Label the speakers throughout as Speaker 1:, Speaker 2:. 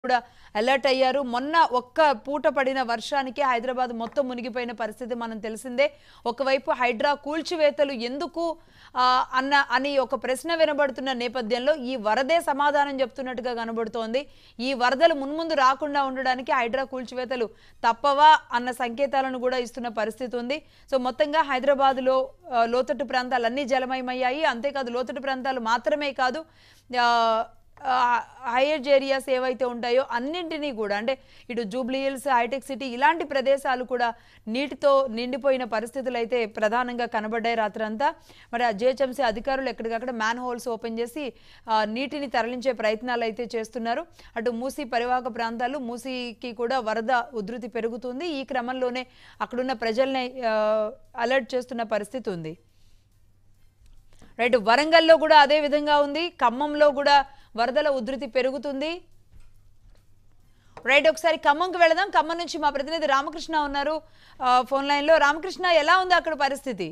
Speaker 1: కూడా అలర్ట్ అయ్యారు మొన్న ఒక్క పూట పడిన వర్షానికి హైదరాబాద్ మొత్తం మునిగిపోయిన పరిస్థితి మనం తెలిసిందే ఒకవైపు హైడ్రా కూల్చివేతలు ఎందుకు ఆ, అన్న అని ఒక ప్రశ్న వినబడుతున్న నేపథ్యంలో ఈ వరదే సమాధానం చెప్తున్నట్టుగా కనబడుతోంది ఈ వరదలు మున్ముందు రాకుండా ఉండడానికి హైడ్రా కూల్చివేతలు తప్పవా అన్న సంకేతాలను కూడా ఇస్తున్న పరిస్థితి ఉంది సో మొత్తంగా హైదరాబాద్లో ఆ, లోతట్టు ప్రాంతాలన్నీ జలమయమయ్యాయి అంతేకాదు లోతట్టు ప్రాంతాలు మాత్రమే కాదు ఆ, హైయర్ ఏరియాస్ ఏవైతే ఉంటాయో అన్నింటినీ కూడా అంటే ఇటు జూబ్లీ హిల్స్ హైటెక్ సిటీ ఇలాంటి ప్రదేశాలు కూడా నీటితో నిండిపోయిన పరిస్థితులు అయితే ప్రధానంగా కనబడ్డాయి రాత్రంతా మరి ఆ జిహెచ్ఎంసీ అధికారులు ఎక్కడికక్కడ మ్యాన్ హోల్స్ ఓపెన్ చేసి ఆ, నీటిని తరలించే ప్రయత్నాలు అయితే చేస్తున్నారు అటు మూసీ పరివాహక ప్రాంతాలు మూసీకి కూడా వరద ఉధృతి పెరుగుతుంది ఈ క్రమంలోనే అక్కడున్న ప్రజల్ని ఆ, అలర్ట్ చేస్తున్న పరిస్థితి ఉంది రైట్ వరంగల్లో కూడా అదే విధంగా ఉంది ఖమ్మంలో కూడా వరదల ఉధృతి పెరుగుతుంది రైట్ ఒకసారి ఖమ్మంకి వెళదాం ఖమ్మం నుంచి మా ప్రతినిధి రామకృష్ణ ఉన్నారు ఆ, ఫోన్ లైన్లో రామకృష్ణ ఎలా ఉంది అక్కడ పరిస్థితి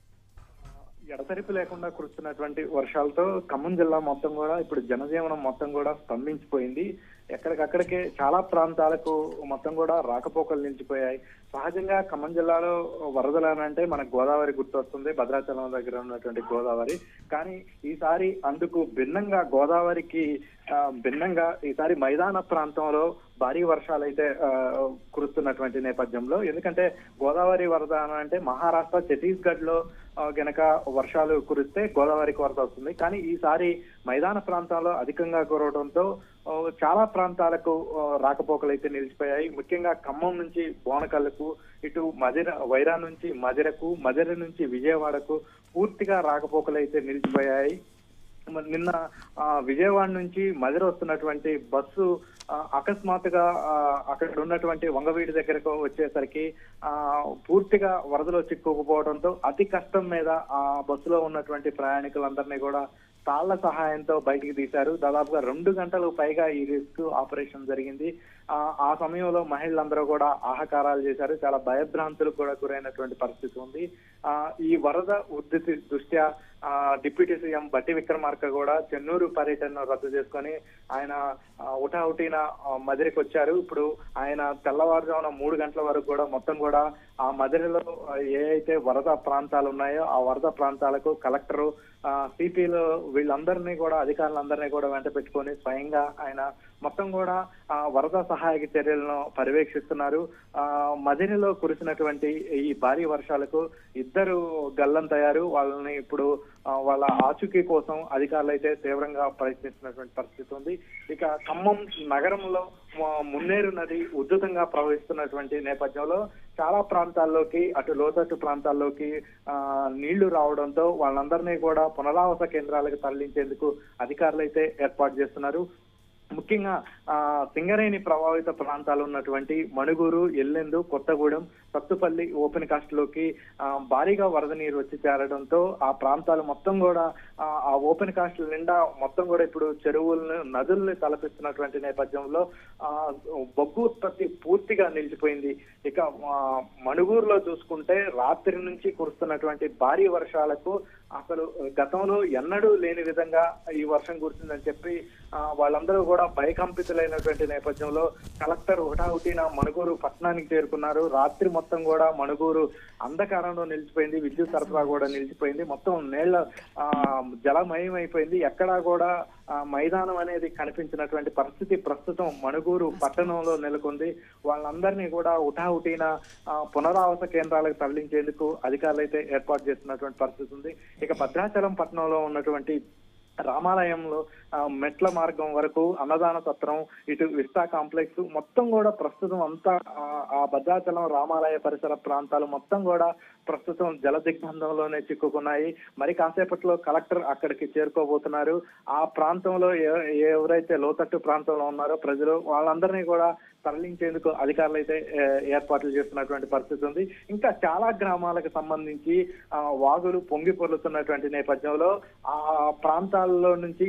Speaker 2: ఎడతెరిపి లేకుండా కురుస్తున్నటువంటి వర్షాలతో ఖమ్మం జిల్లా మొత్తం కూడా ఇప్పుడు జనజీవనం మొత్తం కూడా స్తంభించిపోయింది ఎక్కడికక్కడికే చాలా ప్రాంతాలకు మొత్తం కూడా రాకపోకలు నిలిచిపోయాయి సహజంగా ఖమ్మం జిల్లాలో వరదలు అని అంటే మనకు గోదావరి గుర్తొస్తుంది భద్రాచలం దగ్గర ఉన్నటువంటి గోదావరి కానీ ఈసారి అందుకు భిన్నంగా గోదావరికి ఆ, భిన్నంగా ఈసారి మైదాన ప్రాంతంలో భారీ వర్షాలు అయితే ఆ, కురుస్తున్నటువంటి నేపథ్యంలో ఎందుకంటే గోదావరి వరద అని అంటే మహారాష్ట్ర ఛత్తీస్గఢ్ లో ఆ, గనక వర్షాలు కురిస్తే గోదావరికి వరద వస్తుంది కానీ ఈసారి మైదాన ప్రాంతాల్లో అధికంగా కురవడంతో ఆ, చాలా ప్రాంతాలకు ఆ, రాకపోకలు అయితే నిలిచిపోయాయి ముఖ్యంగా ఖమ్మం నుంచి బోనకల్లకు ఇటు మదిర వైరా నుంచి మదిరకు మదిర నుంచి విజయవాడకు పూర్తిగా రాకపోకలు అయితే నిలిచిపోయాయి మరి నిన్న ఆ, విజయవాడ నుంచి మదిర వస్తున్నటువంటి బస్సు ఆ, అకస్మాత్తుగా ఆ, అక్కడ ఉన్నటువంటి వంగవీడి దగ్గరకు వచ్చేసరికి ఆ పూర్తిగా వరదలో చిక్కుకుపోవడంతో అతి కష్టం మీద ఆ బస్సులో ఉన్నటువంటి ప్రయాణికులందరినీ కూడా తాళ్ల సహాయంతో బయటికి తీశారు దాదాపుగా రెండు గంటలు పైగా ఈ రిస్క్ ఆపరేషన్ జరిగింది ఆ ఆ సమయంలో మహిళలందరూ కూడా ఆహాకారాలు చేశారు చాలా భయభ్రాంతులకు కూడా గురైనటువంటి పరిస్థితి ఉంది ఆ ఈ వరద ఉద్ధృతి దృష్ట్యా ఆ డిప్యూటీ సీఎం బట్టి విక్రమార్క కూడా చెన్నూరు పర్యటనను రద్దు చేసుకొని ఆయన ఆ, హుటాహుటిన ఆ, మదిరికి వచ్చారు ఇప్పుడు ఆయన తెల్లవారుజామున మూడు గంటల వరకు కూడా మొత్తం కూడా ఆ మదిరిలో ఆ, ఏ అయితే వరద ప్రాంతాలు ఉన్నాయో ఆ వరద ప్రాంతాలకు కలెక్టరు సిపిలు వీళ్ళందరినీ కూడా అధికారులందరినీ కూడా వెంట పెట్టుకొని స్వయంగా ఆయన మొత్తం కూడా ఆ వరద సహాయక చర్యలను పర్యవేక్షిస్తున్నారు ఆ మదిరిలో కురిసినటువంటి ఈ భారీ వర్షాలకు ఇద్దరు గల్లంతయ్యారు వాళ్ళని ఇప్పుడు ఆ, వాళ్ళ ఆచూకీ కోసం అధికారులు అయితే తీవ్రంగా ప్రయత్నిస్తున్నటువంటి పరిస్థితి ఉంది ఇక ఖమ్మం నగరంలో ఆ, మున్నేరు నది ఉధృతంగా ప్రవహిస్తున్నటువంటి నేపథ్యంలో చాలా ప్రాంతాల్లోకి అటు లోతట్టు ప్రాంతాల్లోకి ఆ నీళ్లు రావడంతో వాళ్ళందరినీ కూడా పునరావాస కేంద్రాలకు తరలించేందుకు అధికారులు అయితే ఏర్పాటు చేస్తున్నారు ముఖ్యంగా ఆ సింగరేణి ప్రభావిత ప్రాంతాలు ఉన్నటువంటి మణుగూరు ఎల్లెందు కొత్తగూడెం సత్తుపల్లి ఓపెన్ కాస్ట్ లోకి ఆ, భారీగా వరద నీరు వచ్చి చేరడంతో ఆ ప్రాంతాలు మొత్తం కూడా ఆ, ఆ ఓపెన్ కాస్ట్ నిండా మొత్తం కూడా ఇప్పుడు చెరువులను నదుల్ని తలపిస్తున్నటువంటి నేపథ్యంలో ఆ బొగ్గు ఉత్పత్తి పూర్తిగా నిలిచిపోయింది ఇక ఆ, మణుగూరులో చూసుకుంటే రాత్రి నుంచి కురుస్తున్నటువంటి భారీ వర్షాలకు అసలు గతంలో ఎన్నడూ లేని విధంగా ఈ వర్షం కురిసిందని చెప్పి ఆ, వాళ్ళందరూ కూడా భయకంపితులైనటువంటి నేపథ్యంలో కలెక్టర్ హుటాహుటిన మణుగూరు పట్టణానికి చేరుకున్నారు రాత్రి మొత్తం కూడా మణుగూరు అంధకారంలో నిలిచిపోయింది విద్యుత్ సరఫరా కూడా నిలిచిపోయింది మొత్తం నీళ్ల ఆ, జలమయం అయిపోయింది ఎక్కడా కూడా ఆ, మైదానం అనేది కనిపించినటువంటి పరిస్థితి ప్రస్తుతం మణుగూరు పట్టణంలో నెలకొంది వాళ్ళందరినీ కూడా హుటాహుటిన ఆ, పునరావాస కేంద్రాలకు తరలించేందుకు అధికారులు అయితే ఏర్పాటు చేస్తున్నటువంటి పరిస్థితి ఉంది ఇక భద్రాచలం పట్టణంలో ఉన్నటువంటి రామాలయంలో ఆ, మెట్ల మార్గం వరకు అన్నదాన సత్రం ఇటు విస్టా కాంప్లెక్స్ మొత్తం కూడా ప్రస్తుతం అంతా ఆ, ఆ భద్రాచలం రామాలయ పరిసర ప్రాంతాలు మొత్తం కూడా ప్రస్తుతం జల దిగ్బంధంలోనే చిక్కుకున్నాయి మరి కాసేపట్లో కలెక్టర్ అక్కడికి చేరుకోబోతున్నారు ఆ ప్రాంతంలో ఎ- ఎవరైతే లోతట్టు ప్రాంతంలో ఉన్నారో ప్రజలు వాళ్ళందరినీ కూడా తరలించేందుకు అధికారులు అయితే ఏ, ఏర్పాట్లు చేస్తున్నటువంటి పరిస్థితి ఉంది ఇంకా చాలా గ్రామాలకు సంబంధించి ఆ, వాగులు పొంగి పొర్లుతున్నటువంటి నేపథ్యంలో ఆ ప్రాంతాల్లో నుంచి ఎవరు కూడా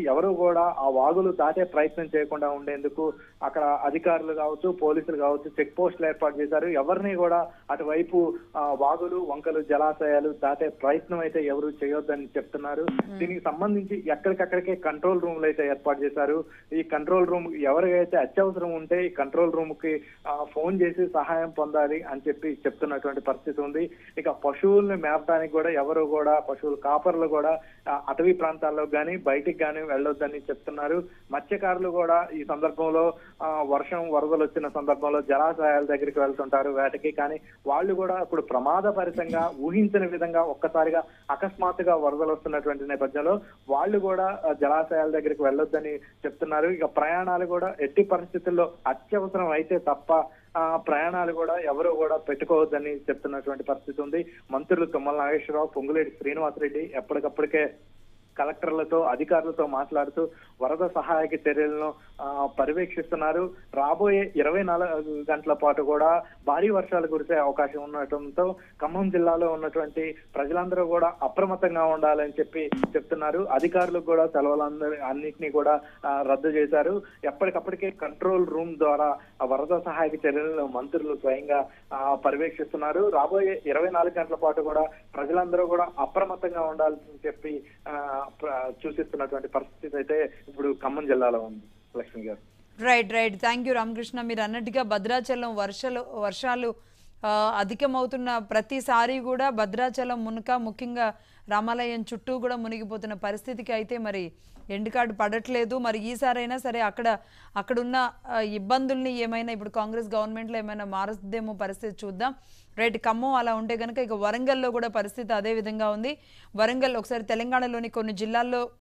Speaker 2: కూడా ఆ వాగులు దాటే ప్రయత్నం చేయకుండా ఉండేందుకు అక్కడ అధికారులు కావచ్చు పోలీసులు కావచ్చు చెక్ పోస్టులు ఏర్పాటు చేశారు ఎవరిని కూడా అటువైపు ఆ, వాగులు వంకలు జలాశయాలు దాటే ప్రయత్నం అయితే ఎవరు చేయొద్దని చెప్తున్నారు దీనికి సంబంధించి ఎక్కడికక్కడికే కంట్రోల్ రూమ్లు అయితే ఏర్పాటు చేశారు ఈ కంట్రోల్ రూమ్ ఎవరికైతే అత్యవసరం ఉంటే ఈ కంట్రోల్ రూమ్ కి ఆ, ఫోన్ చేసి సహాయం పొందాలి అని చెప్పి చెప్తున్నటువంటి పరిస్థితి ఉంది ఇక పశువుల్ని మేపడానికి కూడా ఎవరు కూడా పశువుల కాపర్లు కూడా ఆ, అటవీ ప్రాంతాల్లో కానీ బయటికి కానీ వెళ్ళొద్దని చెప్తున్నారు మత్స్యకారులు కూడా ఈ సందర్భంలో ఆ, వర్షం వరదలు వచ్చిన సందర్భంలో జలాశయాల దగ్గరికి వెళ్తుంటారు వేటకి కానీ వాళ్ళు కూడా ఇప్పుడు ప్రమాదపరితంగా ఊహించని విధంగా ఒక్కసారిగా అకస్మాత్తుగా వరదలు వస్తున్నటువంటి నేపథ్యంలో వాళ్ళు కూడా ఆ, జలాశయాల దగ్గరికి వెళ్ళొద్దని చెప్తున్నారు ఇక ప్రయాణాలు కూడా ఎట్టి పరిస్థితుల్లో అత్యవసరం అయితే తప్ప ఆ ప్రయాణాలు కూడా ఎవరు కూడా పెట్టుకోవద్దని చెప్తున్నటువంటి పరిస్థితి ఉంది మంత్రులు తుమ్మల నాగేశ్వరరావు పొంగులేటి శ్రీనివాసరెడ్డి ఎప్పటికప్పటికే కలెక్టర్లతో అధికారులతో మాట్లాడుతూ వరద సహాయక చర్యలను ఆ, పర్యవేక్షిస్తున్నారు రాబోయే ఇరవై నాలుగు గంటల పాటు కూడా భారీ వర్షాలు కురిసే అవకాశం ఉండటంతో ఖమ్మం జిల్లాలో ఉన్నటువంటి ప్రజలందరూ కూడా అప్రమత్తంగా ఉండాలని చెప్పి చెప్తున్నారు అధికారులకు కూడా సెలవులందరి అన్నింటినీ కూడా ఆ, రద్దు చేశారు ఎప్పటికప్పటికే కంట్రోల్ రూమ్ ద్వారా ఆ వరద సహాయక చర్యలను మంత్రులు స్వయంగా ఆ, పర్యవేక్షిస్తున్నారు రాబోయే ఇరవై నాలుగు గంటల పాటు కూడా ప్రజలందరూ కూడా అప్రమత్తంగా ఉండాలని చెప్పి ఆ, ప్ర- సూచిస్తున్నటువంటి పరిస్థితి అయితే ఇప్పుడు ఖమ్మం జిల్లాలో ఉంది లక్ష్మి గారు
Speaker 1: right right thank you Ramakrishna మీరు అన్నట్టుగా భద్రాచలం వర్షాలు వర్షాలు ఆ, అధికమవుతున్న ప్రతిసారి కూడా భద్రాచలం మునక ముఖ్యంగా రామాలయం చుట్టూ కూడా మునిగిపోతున్న పరిస్థితికి అయితే మరి ఎండ్ కార్డు పడట్లేదు మరి ఈసారైనా సరే అక్కడ అక్కడున్న ఆ, ఇబ్బందుల్ని ఏమైనా ఇప్పుడు కాంగ్రెస్ గవర్నమెంట్లో ఏమైనా మారుద్దేమో పరిస్థితి చూద్దాం రైట్ ఖమ్మం అలా ఉంటే కనుక ఇక వరంగల్లో కూడా పరిస్థితి అదే విధంగా ఉంది వరంగల్ ఒకసారి తెలంగాణలోని కొన్ని జిల్లాల్లో